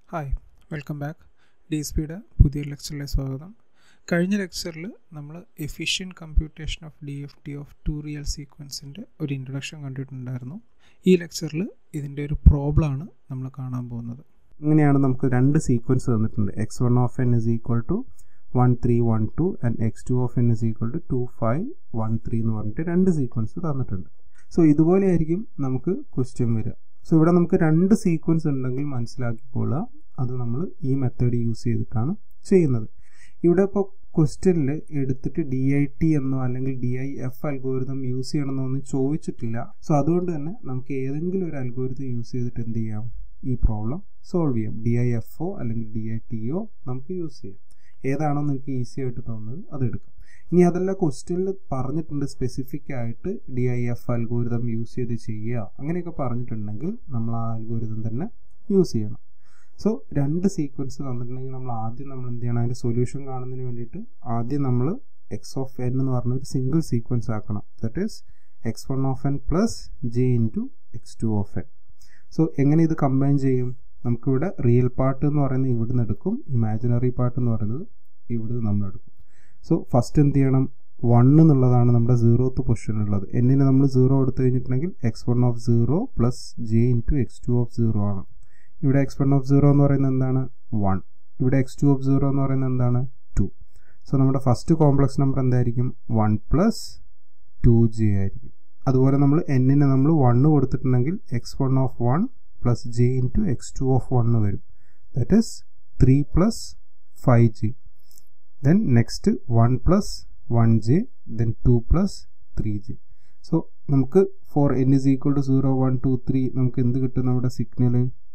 hi welcome back D S പിയുടെ പുതിയ ലെക്ചറിലേക്ക് സ്വാഗതം കഴിഞ്ഞ ലെക്ചറിൽ നമ്മൾ efficient computation of D F T of two real സീക്വൻസിൻ്റെ ഒരു ഇൻട്രൊഡക്ഷൻ കണ്ടിട്ടുണ്ടായിരുന്നു ഈ ലെക്ചറിൽ ഇതിൻ്റെ ഒരു പ്രോബ്ലമാണ് നമ്മൾ കാണാൻ പോകുന്നത് ഇങ്ങനെയാണ് നമുക്ക് രണ്ട് സീക്വൻസ് തന്നിട്ടുണ്ട് X one of N is equal to one three one two and X two of N is equal to two five one three എന്ന് പറഞ്ഞിട്ട് രണ്ട് സീക്വൻസ് തന്നിട്ടുണ്ട് സോ ഇതുപോലെ ആയിരിക്കും നമുക്ക് ക്വസ്റ്റ്യൻ വരിക സോ ഇവിടെ നമുക്ക് രണ്ട് സീക്വൻസ് ഉണ്ടെങ്കിൽ മനസ്സിലാക്കിക്കൊള്ളുക അത് നമ്മൾ ഈ മെത്തേഡ് യൂസ് ചെയ്തിട്ടാണ് ചെയ്യുന്നത് ഇവിടെ ഇപ്പോൾ ക്വസ്റ്റ്യനിൽ എടുത്തിട്ട് ഡി ഐ ടി എന്നോ അല്ലെങ്കിൽ D I F algorithm use ചെയ്യണമെന്നോ ഒന്നും ചോദിച്ചിട്ടില്ല സോ അതുകൊണ്ട് തന്നെ നമുക്ക് ഏതെങ്കിലും ഒരു അൽഗോരിതം യൂസ് ചെയ്തിട്ട് എന്ത് ചെയ്യാം ഈ പ്രോബ്ലം സോൾവ് ചെയ്യാം ഡി ഐ എഫ് ഒ അല്ലെങ്കിൽ ഡി ഐ ടി ഒ നമുക്ക് യൂസ് ചെയ്യാം ഏതാണോ നിങ്ങൾക്ക് ഈസി ആയിട്ട് തോന്നുന്നത് അത് എടുക്കാം ഇനി അതല്ല ക്വസ്റ്റ്യനിൽ പറഞ്ഞിട്ടുണ്ട് സ്പെസിഫിക് ആയിട്ട് D I F algorithm use ചെയ്ത് ചെയ്യുക അങ്ങനെയൊക്കെ പറഞ്ഞിട്ടുണ്ടെങ്കിൽ നമ്മൾ ആ അൽഗോരിതം തന്നെ യൂസ് ചെയ്യണം സോ രണ്ട് സീക്വൻസ് തന്നിട്ടുണ്ടെങ്കിൽ നമ്മൾ ആദ്യം നമ്മൾ എന്ത് ചെയ്യണം അതിൻ്റെ സൊല്യൂഷൻ കാണുന്നതിന് വേണ്ടിയിട്ട് ആദ്യം നമ്മൾ എക്സ് ഓഫ് എൻ എന്ന് പറഞ്ഞ ഒരു സിംഗിൾ സീക്വൻസ് ആക്കണം that is X one of N plus J into X two of N so എങ്ങനെ ഇത് കമ്പൈൻ ചെയ്യും നമുക്കിവിടെ റിയൽ പാർട്ട് എന്ന് പറയുന്നത് ഇവിടുന്ന് എടുക്കും ഇമാജിനറി പാർട്ട് എന്ന് പറയുന്നത് ഇവിടുന്ന് നമ്മൾ എടുക്കും സോ ഫസ്റ്റ് എന്ത് ചെയ്യണം വൺ എന്നുള്ളതാണ് നമ്മുടെ സീറോത്ത് പൊസിഷൻ ഉള്ളത് എന്നിന് നമ്മൾ സീറോ എടുത്തു കഴിഞ്ഞിട്ടുണ്ടെങ്കിൽ X one of zero plus J into X two of zero ആണ് ഇവിടെ എക്സ് വൺ ഓഫ് സീറോ എന്ന് പറയുന്നത് എന്താണ് വൺ ഇവിടെ എക്സ് ടു ഓഫ് സീറോ എന്ന് പറയുന്നത് എന്താണ് ടു സോ നമ്മുടെ ഫസ്റ്റ് കോംപ്ലക്സ് നമ്പർ എന്തായിരിക്കും വൺ പ്ലസ് ടു ജെ ആയിരിക്കും അതുപോലെ നമ്മൾ എന്നിന് നമ്മൾ വണ്ണ് കൊടുത്തിട്ടുണ്ടെങ്കിൽ X one of one plus J into X two of one വരും that is three plus five G then next one plus one J then two plus three J so നമുക്ക് for N is equal to zero one two three നമുക്ക് എന്ത് കിട്ടും നമ്മുടെ signal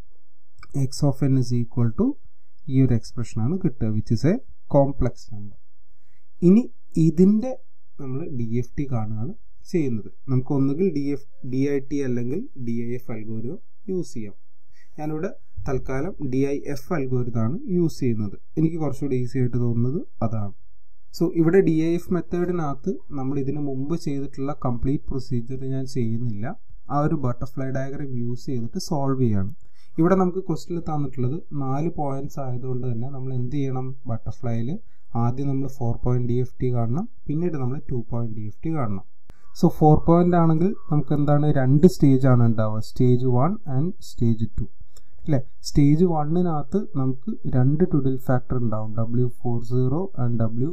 X of N is equal to ഈ ഒരു എക്സ്പ്രഷനാണ് കിട്ടുക which is a complex number ഇനി ഇതിൻ്റെ നമ്മൾ ഡി എഫ് ടി കാണുകയാണ് ചെയ്യുന്നത് നമുക്ക് ഒന്നുകിൽ D F D I T അല്ലെങ്കിൽ D I F algorithm use ചെയ്യാം ഞാനിവിടെ തൽക്കാലം ഡി ഐ എഫ് അൽഗോരിതമാണ് യൂസ് ചെയ്യുന്നത് എനിക്ക് കുറച്ചുകൂടി ഈസി ആയിട്ട് തോന്നുന്നത് അതാണ് സോ ഇവിടെ ഡി ഐ എഫ് മെത്തേഡിനകത്ത് നമ്മൾ ഇതിനു മുമ്പ് ചെയ്തിട്ടുള്ള കംപ്ലീറ്റ് പ്രൊസീജിയർ ഞാൻ ചെയ്യുന്നില്ല ആ ഒരു ബട്ടർഫ്ലൈ ഡയഗ്രാം യൂസ് ചെയ്തിട്ട് സോൾവ് ചെയ്യാണ് ഇവിടെ നമുക്ക് ക്വസ്റ്റിൽ തന്നിട്ടുള്ളത് നാല് പോയിന്റ്സ് ആയതുകൊണ്ട് തന്നെ നമ്മൾ എന്ത് ചെയ്യണം ബട്ടർഫ്ലൈയിൽ ആദ്യം നമ്മൾ four point D F T കാണണം പിന്നീട് നമ്മൾ two point D F T കാണണം സോ ഫോർ പോയിന്റ് ആണെങ്കിൽ നമുക്ക് എന്താണ് രണ്ട് സ്റ്റേജ് ആണ് ഉണ്ടാവുക stage one and stage two അല്ലേ സ്റ്റേജ് വണ്ണിനകത്ത് നമുക്ക് രണ്ട് ടുഡിൽ ഫാക്ടർ ഉണ്ടാവും W four zero and W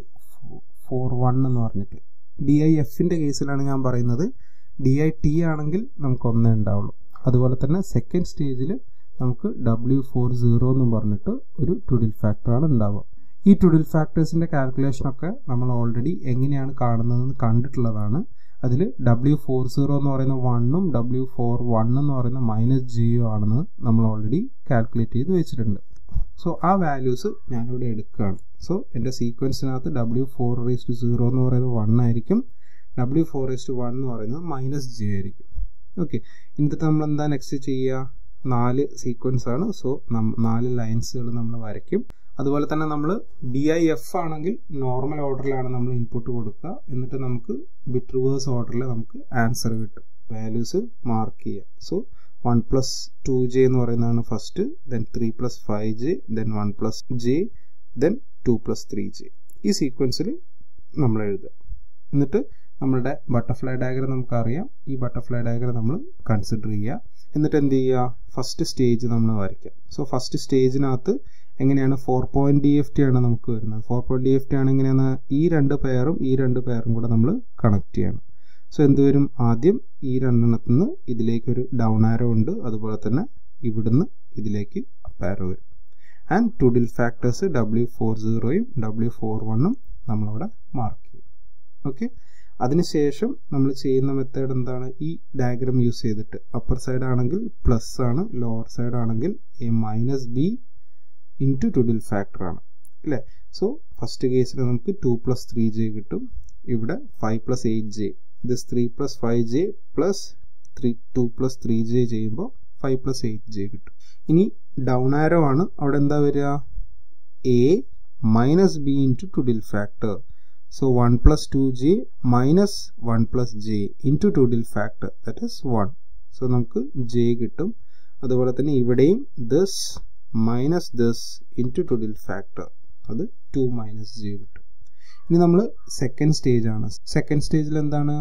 four one എന്ന് പറഞ്ഞിട്ട് ഡി ഐ എഫിൻ്റെ കേസിലാണ് ഞാൻ പറയുന്നത് ഡി ഐ ടി ആണെങ്കിൽ നമുക്ക് ഒന്നേ ഉണ്ടാവുള്ളൂ അതുപോലെ തന്നെ സെക്കൻഡ് സ്റ്റേജിൽ നമുക്ക് ഡബ്ല്യു ഫോർ സീറോ എന്ന് പറഞ്ഞിട്ട് ഒരു ടുഡിൽ ഫാക്ടറാണ് ഉണ്ടാവുക ഈ ടുഡിൽ ഫാക്ടേഴ്സിൻ്റെ കാൽക്കുലേഷനൊക്കെ നമ്മൾ ഓൾറെഡി എങ്ങനെയാണ് കാണുന്നതെന്ന് കണ്ടിട്ടുള്ളതാണ് അതിൽ ഡബ്ല്യു ഫോർ സീറോ എന്ന് പറയുന്ന വണ്ണും ഡബ്ല്യു ഫോർ വൺ എന്ന് പറയുന്ന മൈനസ് ജിയോ ആണെന്ന് നമ്മൾ ഓൾറെഡി കാൽക്കുലേറ്റ് ചെയ്ത് വെച്ചിട്ടുണ്ട് സോ ആ വാല്യൂസ് ഞാനിവിടെ എടുക്കുകയാണ് സോ എൻ്റെ സീക്വൻസിനകത്ത് W four raise to zero എന്ന് പറയുന്നത് വൺ ആയിരിക്കും W four raise to one എന്ന് പറയുന്നത് മൈനസ് ജി ആയിരിക്കും ഓക്കെ എന്നിട്ട് നമ്മൾ എന്താ നെക്സ്റ്റ് ചെയ്യുക നാല് സീക്വൻസ് ആണ് സോ നാല് ലൈൻസുകൾ നമ്മൾ വരയ്ക്കും അതുപോലെ തന്നെ നമ്മൾ ഡി ഐ എഫ് ആണെങ്കിൽ നോർമൽ ഓർഡറിലാണ് നമ്മൾ ഇൻപുട്ട് കൊടുക്കുക എന്നിട്ട് നമുക്ക് ബിറ്റ് റിവേഴ്സ് ഓർഡറിൽ നമുക്ക് ആൻസർ കിട്ടും വാല്യൂസ് മാർക്ക് ചെയ്യുക so one plus two J എന്ന് പറയുന്നതാണ് first then three plus five J then one plus J then two plus three J ഈ സീക്വൻസിൽ നമ്മൾ എഴുതുക എന്നിട്ട് നമ്മളുടെ ബട്ടർഫ്ലൈ ഡയഗ്രം നമുക്കറിയാം ഈ ബട്ടർഫ്ലൈ ഡയഗ്രം നമ്മൾ കൺസിഡർ ചെയ്യുക എന്നിട്ട് എന്ത് ചെയ്യുക ഫസ്റ്റ് സ്റ്റേജ് നമ്മൾ വരയ്ക്കാം സോ ഫസ്റ്റ് സ്റ്റേജിനകത്ത് എങ്ങനെയാണ് four point D F T ആണ് നമുക്ക് വരുന്നത് four point D F T ആണ് എങ്ങനെയാണ് ഈ രണ്ട് പെയറും ഈ രണ്ട് പെയറും കൂടെ നമ്മൾ കണക്ട് ചെയ്യണം സോ എന്ത് വരും ആദ്യം ഈ രണ്ടെണ്ണത്തിൽ നിന്ന് ഇതിലേക്കൊരു ഡൗൺ ആരോ ഉണ്ട് അതുപോലെ തന്നെ ഇവിടുന്ന് ഇതിലേക്ക് അപ്പ് ആരോ വരും and twiddle factors W four സീറോയും ഡബ്ല്യു ഫോർ വണ്ണും നമ്മളവിടെ മാർക്ക് ചെയ്യും ഓക്കെ അതിനുശേഷം നമ്മൾ ചെയ്യുന്ന മെത്തേഡ് എന്താണ് ഈ ഡയഗ്രാം യൂസ് ചെയ്തിട്ട് അപ്പർ സൈഡ് ആണെങ്കിൽ പ്ലസ് ആണ് ലോവർ സൈഡ് ആണെങ്കിൽ A minus B into twiddle factor ആണ് അല്ലേ സോ ഫസ്റ്റ് കേസിൽ നമുക്ക് ടു പ്ലസ് ത്രീ ജെ കിട്ടും ഇവിടെ five plus eight J this three plus five J plus three two plus three J ചെയ്യുമ്പോൾ ഫൈവ് പ്ലസ് എയ്റ്റ് ജെ കിട്ടും ഇനി down arrow ആണ് അവിടെ എന്താ വരിക A minus B into twiddle factor so one plus two J minus one plus J into twiddle factor that is one so നമുക്ക് J കിട്ടും അതുപോലെ തന്നെ ഇവിടെയും this minus this into twiddle factor അത് ടു മൈനസ് ജെ കിട്ടും ഇനി നമ്മൾ second stage ആണ് സെക്കൻഡ് സ്റ്റേജിൽ എന്താണ്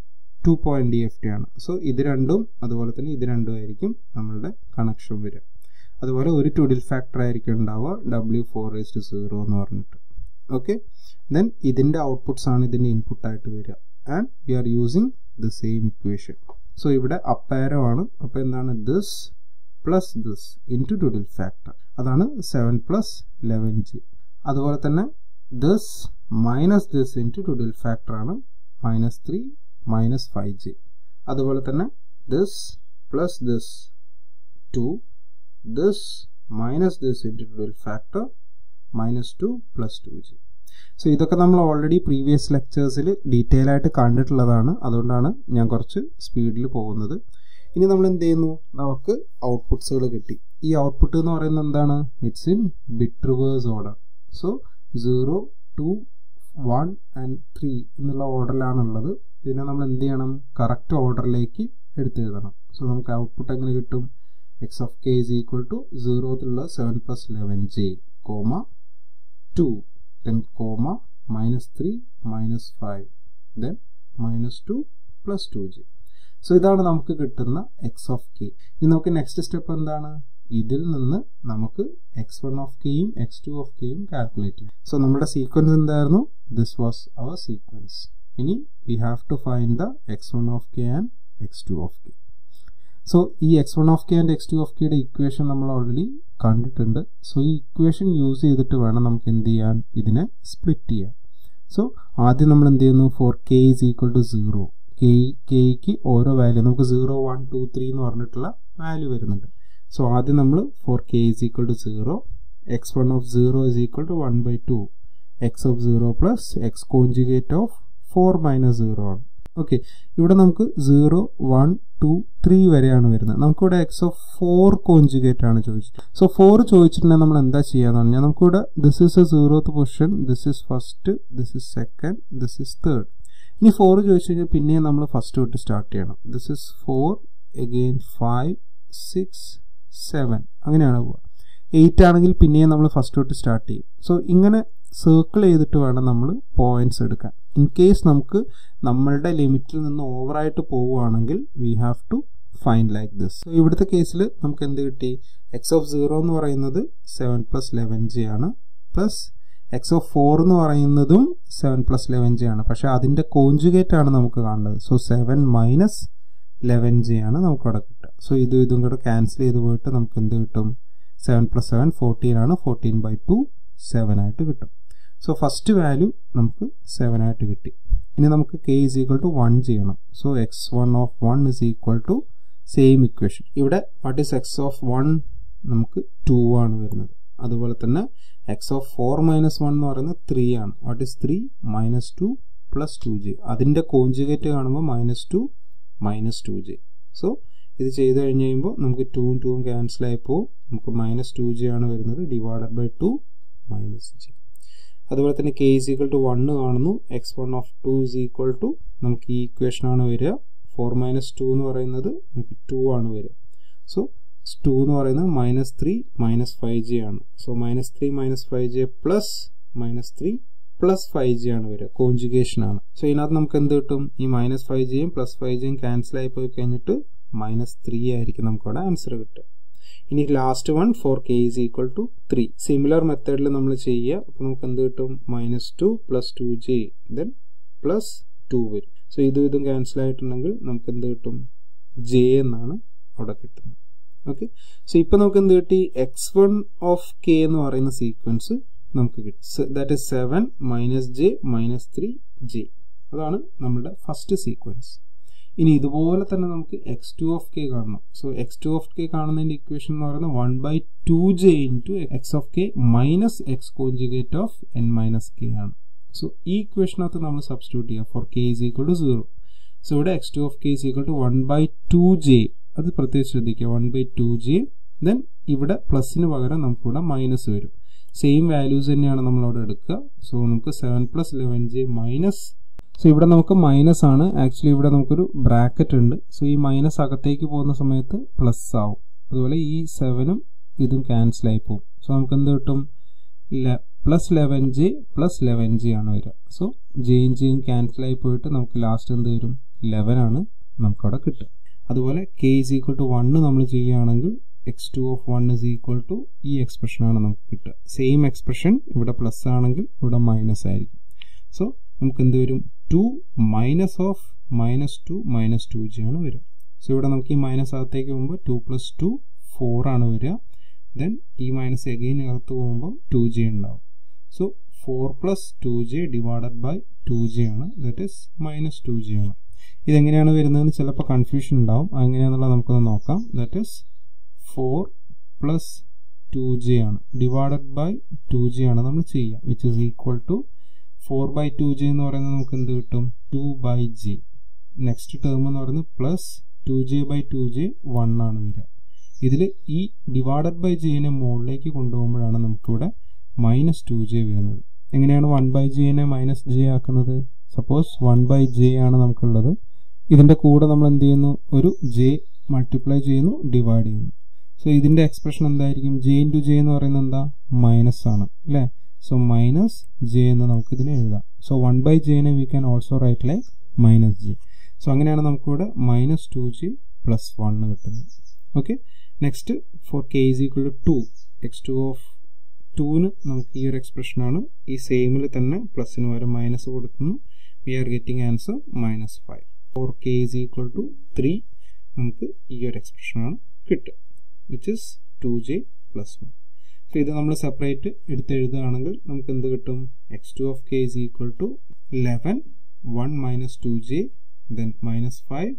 two point D F T ആണ് സോ ഇത് രണ്ടും അതുപോലെ തന്നെ ഇത് രണ്ടും ആയിരിക്കും നമ്മളുടെ കണക്ഷൻ വരിക അതുപോലെ ഒരു ടുഡിൽ ഫാക്ടർ ആയിരിക്കും ഉണ്ടാവുക W four S two zero എന്ന് പറഞ്ഞിട്ട് ഓക്കെ ദെൻ ഇതിൻ്റെ ഔട്ട്പുട്ട്സ് ആണ് ഇതിൻ്റെ ഇൻപുട്ട് ആയിട്ട് വരിക and we are using the same equation so ഇവിടെ അപ്പാരോ ആണ് അപ്പോൾ എന്താണ് this plus this into twiddle factor അതാണ് സെവൻ പ്ലസ് ലെവൻ ജി അതുപോലെ തന്നെ this minus this into twiddle factor ആണ് minus three minus five G അതുപോലെ തന്നെ this plus this two this minus this into twiddle factor minus two plus two G so ഇതൊക്കെ നമ്മൾ already previous ലെക്ചേഴ്സിൽ detail ആയിട്ട് കണ്ടിട്ടുള്ളതാണ് അതുകൊണ്ടാണ് ഞാൻ കുറച്ച് സ്പീഡിൽ പോകുന്നത് ഇനി നമ്മൾ എന്ത് ചെയ്യുന്നു നമുക്ക് ഔട്ട്പുട്ട്സുകൾ കിട്ടി ഈ ഔട്ട്പുട്ട് എന്ന് പറയുന്നത് എന്താണ് it's in bit reverse order so zero two one and three എന്നുള്ള ഓർഡറിലാണുള്ളത് ഇതിനെ നമ്മൾ എന്ത് ചെയ്യണം കറക്റ്റ് ഓർഡറിലേക്ക് എടുത്തെഴുതണം സോ നമുക്ക് ഔട്ട്പുട്ട് എങ്ങനെ കിട്ടും X of K is equal to സീറോത്തിലുള്ള seven plus eleven J comma two then comma minus 3 minus 5 then minus 2 plus 2j so ഇതാണ് നമുക്ക് കിട്ടുന്ന എക്സ് ഓഫ് കെ ഇനി നമുക്ക് നെക്സ്റ്റ് സ്റ്റെപ്പ് എന്താണ് ഇതിൽ നിന്ന് നമുക്ക് എക്സ് വൺ ഓഫ് കെയും എക്സ് ടു ഓഫ് കെയും കാൽക്കുലേറ്റ് ചെയ്യാം സോ നമ്മുടെ സീക്വൻസ് എന്തായിരുന്നു ദിസ് വാസ് അവർ സീക്വൻസ് ഇനി we have to find the X one of K and X two of K so ഈ X one of K and X two of കെയുടെ equation നമ്മൾ already കണ്ടിട്ടുണ്ട് so ഈ equation use ചെയ്തിട്ട് വേണം നമുക്ക് എന്ത് ചെയ്യാൻ ഇതിനെ സ്പ്ലിറ്റ് ചെയ്യാൻ സോ ആദ്യം നമ്മൾ എന്ത് ചെയ്യുന്നു four K is equal to zero K കെക്ക് ഓരോ വാല്യൂ നമുക്ക് സീറോ വൺ ടു ത്രീ എന്ന് പറഞ്ഞിട്ടുള്ള വാല്യൂ വരുന്നുണ്ട് സോ ആദ്യം നമ്മൾ for K is equal to zero X one of zero is equal to one by two X of zero plus X conjugate of four minus zero ആണ് okay ഇവിടെ നമുക്ക് zero one two three വരെയാണ് വരുന്നത് നമുക്കിവിടെ X of four conjugate ആണ് ചോദിച്ചത് so four ചോദിച്ചിട്ടുണ്ടെങ്കിൽ നമ്മൾ എന്താ ചെയ്യാന്ന് പറഞ്ഞാൽ നമുക്കിവിടെ this is a zeroth position this is first this is second this is third ഇനി ഫോർ ചോദിച്ചു കഴിഞ്ഞാൽ പിന്നെയും നമ്മൾ ഫസ്റ്റ് തൊട്ട് സ്റ്റാർട്ട് ചെയ്യണം this is four again five six seven അങ്ങനെയാണ് പോവുക എയ്റ്റ് ആണെങ്കിൽ പിന്നെയും നമ്മൾ ഫസ്റ്റ് തൊട്ട് സ്റ്റാർട്ട് ചെയ്യും സോ ഇങ്ങനെ സർക്കിൾ ചെയ്തിട്ട് വേണം നമ്മൾ പോയിന്റ്സ് എടുക്കാൻ ഇൻ കേസ് നമുക്ക് നമ്മളുടെ ലിമിറ്റിൽ നിന്ന് ഓവറായിട്ട് പോവുകയാണെങ്കിൽ we have to fine like this so ഇവിടുത്തെ കേസിൽ നമുക്ക് എന്ത് കിട്ടി എക്സ് ഓഫ് സീറോ എന്ന് പറയുന്നത് സെവൻ പ്ലസ് ലെവൻ ജി ആണ് പ്ലസ് എക്സ് ഓഫ് ഫോർ എന്ന് പറയുന്നതും സെവൻ പ്ലസ് ലെവൻ ജി ആണ് പക്ഷെ അതിന്റെ കോഞ്ചുഗേറ്റ് ആണ് നമുക്ക് കാണുന്നത് so seven minus eleven G ആണ് നമുക്ക് അവിടെ കിട്ടുക സോ ഇതും ഇതും കൂടെ ക്യാൻസൽ ചെയ്ത് പോയിട്ട് നമുക്ക് എന്ത് കിട്ടും സെവൻ പ്ലസ് സെവൻ ഫോർട്ടീൻ ആണ് ഫോർട്ടീൻ ബൈ ടു സെവൻ ആയിട്ട് കിട്ടും സോ ഫസ്റ്റ് വാല്യൂ നമുക്ക് സെവൻ ആയിട്ട് കിട്ടി ഇനി നമുക്ക് K is equal to one ചെയ്യണം so X one of one is equal to same equation ഇവിടെ what is X of one നമുക്ക് ടു ആണ് വരുന്നത് അതുപോലെ തന്നെ X of four minus one എന്ന് പറയുന്നത് ത്രീ ആണ് what is three minus two plus two J അതിൻ്റെ കോഞ്ചുഗേറ്റ് കാണുമ്പോൾ minus two minus two J so ഇത് ചെയ്ത് കഴിഞ്ഞ് കഴിയുമ്പോൾ നമുക്ക് ടൂവും ടൂവും ക്യാൻസൽ ആയി പോകും നമുക്ക് മൈനസ് ടു ജെ ആണ് വരുന്നത് divided by two minus J അതുപോലെ തന്നെ K is equal to one കാണുന്നു X one of two is equal to നമുക്ക് ഈ ഇക്വേഷൻ ആണ് വരിക ഫോർ മൈനസ് ടു എന്ന് പറയുന്നത് നമുക്ക് ടു ആണ് വരിക സോ ടു എന്ന് പറയുന്നത് minus three minus five G ആണ് so minus three minus five J plus minus three plus five G ആണ് വരിക കോഞ്ചുഗേഷൻ ആണ് സോ ഇതിനകത്ത് നമുക്ക് എന്ത് കിട്ടും ഈ മൈനസ് ഫൈവ് ജിയും പ്ലസ് ഫൈവ് ജിയും ക്യാൻസൽ ആയി പോയി കഴിഞ്ഞിട്ട് മൈനസ് ത്രീ ആയിരിക്കും നമുക്ക് അവിടെ ആൻസർ കിട്ടുക ഇനി last one for K is equal to three similar മെത്തേഡിൽ നമ്മൾ ചെയ്യുക അപ്പോൾ നമുക്ക് എന്ത് കിട്ടും minus two plus two J then plus two വരും സോ ഇതും ഇതും ക്യാൻസൽ ആയിട്ടുണ്ടെങ്കിൽ നമുക്ക് എന്ത് കിട്ടും ജെ എന്നാണ് അവിടെ കിട്ടുന്നത് ഓക്കെ സോ ഇപ്പൊ നമുക്ക് എന്ത് കിട്ടി എക്സ് വൺ ഓഫ് കെ എന്ന് പറയുന്ന സീക്വൻസ് നമുക്ക് കിട്ടി that is seven minus J minus three J അതാണ് നമ്മുടെ ഫസ്റ്റ് സീക്വൻസ് ഇനി ഇതുപോലെ തന്നെ നമുക്ക് എക്സ് ടു ഓഫ് കെ കാണണം so X two of K കാണുന്നതിന്റെ ഇക്വേഷൻ എന്ന് പറയുന്നത് one by two J into X of K minus X conjugate of N minus K ആണ് സോ ഈ ഇക്വേഷനകത്ത് നമ്മൾ സബ്സ്റ്റിറ്റ്യൂട്ട് ചെയ്യുക for K is equal to zero so ഇവിടെ X two of K is equal to one by two J അത് പ്രത്യേകിച്ച് ശ്രദ്ധിക്കുക one by two J then ഇവിടെ പ്ലസിന് പകരം നമുക്കിവിടെ മൈനസ് വരും സെയിം വാല്യൂസ് തന്നെയാണ് നമ്മൾ അവിടെ എടുക്കുക സോ നമുക്ക് seven plus eleven J minus so ഇവിടെ നമുക്ക് മൈനസ് ആണ് ആക്ച്വലി ഇവിടെ നമുക്കൊരു ബ്രാക്കറ്റ് ഉണ്ട് സോ ഈ മൈനസ് അകത്തേക്ക് പോകുന്ന സമയത്ത് പ്ലസ് ആവും അതുപോലെ ഈ സെവനും ഇതും ക്യാൻസൽ ആയി പോകും സോ നമുക്ക് എന്ത് കിട്ടും plus eleven J plus eleven J ആണ് വരിക സോ ജെയും ജെയും ക്യാൻസൽ ആയി പോയിട്ട് നമുക്ക് ലാസ്റ്റ് എന്ത് വരും ലെവൻ ആണ് നമുക്കവിടെ കിട്ടുക അതുപോലെ K is equal to one നമ്മൾ ചെയ്യുകയാണെങ്കിൽ X two of one is equal to ഈ എക്സ്പ്രഷനാണ് നമുക്ക് കിട്ടുക സെയിം എക്സ്പ്രഷൻ ഇവിടെ പ്ലസ് ആണെങ്കിൽ ഇവിടെ മൈനസ് ആയിരിക്കും സോ നമുക്ക് എന്ത് വരും two minus of minus two minus two G ആണ് വരിക സോ ഇവിടെ നമുക്ക് ഈ മൈനസ് അകത്തേക്ക് പോകുമ്പോൾ ടു പ്ലസ് ടു ഫോർ ആണ് വരിക ദെൻ ഈ മൈനസ് എഗെയിൻ അകത്ത് പോകുമ്പം ടു ജി ഉണ്ടാവും so four plus two G divided by two G ആണ് that is minus two G ആണ് ഇതെങ്ങനെയാണ് വരുന്നതെന്ന് ചിലപ്പോൾ കൺഫ്യൂഷൻ ഉണ്ടാവും അതെങ്ങനെയാണെന്നുള്ളത് നമുക്കൊന്ന് നോക്കാം that is four plus two G ആണ് ഡിവൈഡഡ് ബൈ ടു ജി ആണ് നമ്മൾ ചെയ്യുക which is equal to four by two G എന്ന് പറയുന്നത് നമുക്ക് എന്ത് കിട്ടും two by G next term എന്ന് പറയുന്നത് plus two J by two J one ആണ് വരിക ഇതിൽ ഈ ഡിവൈഡഡ് ബൈ ജെനെ മുകളിലേക്ക് കൊണ്ടുപോകുമ്പോഴാണ് നമുക്കിവിടെ മൈനസ് ടു ജെ വരുന്നത് എങ്ങനെയാണ് വൺ ബൈ ജെനെ മൈനസ് ജെ ആക്കുന്നത് സപ്പോസ് വൺ ബൈ ജെ ആണ് നമുക്കുള്ളത് ഇതിൻ്റെ കൂടെ നമ്മൾ എന്ത് ചെയ്യുന്നു ഒരു ജെ മൾട്ടിപ്ലൈ ചെയ്യുന്നു ഡിവൈഡ് ചെയ്യുന്നു സോ ഇതിൻ്റെ എക്സ്പ്രഷൻ എന്തായിരിക്കും ജെ ഇൻറ്റു ജെ എന്ന് പറയുന്നത് എന്താ മൈനസ് ആണ് അല്ലേ സോ മൈനസ് ജെ എന്ന് നമുക്ക് ഇതിനെ എഴുതാം സോ വൺ ബൈ ജെനെ we can also write like minus J so അങ്ങനെയാണ് നമുക്കിവിടെ minus two J plus one കിട്ടുന്നത് okay next for K is equal to two X two of ടൂവിന് നമുക്ക് ഈ ഒരു എക്സ്പ്രഷനാണ് ഈ സെയിമിൽ തന്നെ പ്ലസിന് പകരം മൈനസ് കൊടുക്കുന്നു we are getting answer minus five for K is equal to three നമുക്ക് ഈ ഒരു എക്സ്പ്രഷനാണ് കിട്ടുക which is two J plus one so ഇത് നമ്മൾ സെപ്പറേറ്റ് എടുത്ത് എഴുതുകയാണെങ്കിൽ നമുക്ക് എന്ത് കിട്ടും X two of K is equal to eleven one minus two J then minus five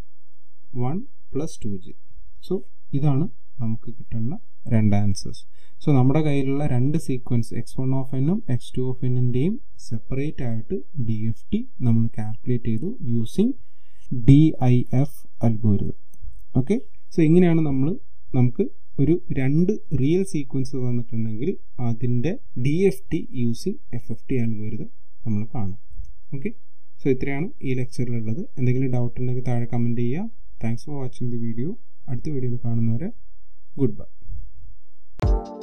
one plus two J so ഇതാണ് നമുക്ക് കിട്ടേണ്ട രണ്ട് ആൻസേഴ്സ് സോ നമ്മുടെ കയ്യിലുള്ള രണ്ട് സീക്വൻസ് എക്സ് വൺ ഓഫ് എന്നും എക്സ് ടു ഓഫ് എന്നിൻ്റെയും സെപ്പറേറ്റ് ആയിട്ട് ഡി എഫ് ടി നമ്മൾ കാൽക്കുലേറ്റ് ചെയ്തു using D I F algorithm okay so ഇങ്ങനെയാണ് നമ്മൾ നമുക്ക് ഒരു രണ്ട് റിയൽ സീക്വൻസ് തന്നിട്ടുണ്ടെങ്കിൽ അതിൻ്റെ D F T using F F T algorithm നമ്മൾ കാണും ഓക്കെ സോ ഇത്രയാണ് ഈ ലെക്ചറിലുള്ളത് എന്തെങ്കിലും ഡൗട്ട് ഉണ്ടെങ്കിൽ താഴെ കമൻറ്റ് ചെയ്യുക thanks for watching the video അടുത്ത വീഡിയോയിൽ കാണുന്നവരെ ഗുഡ് ബൈ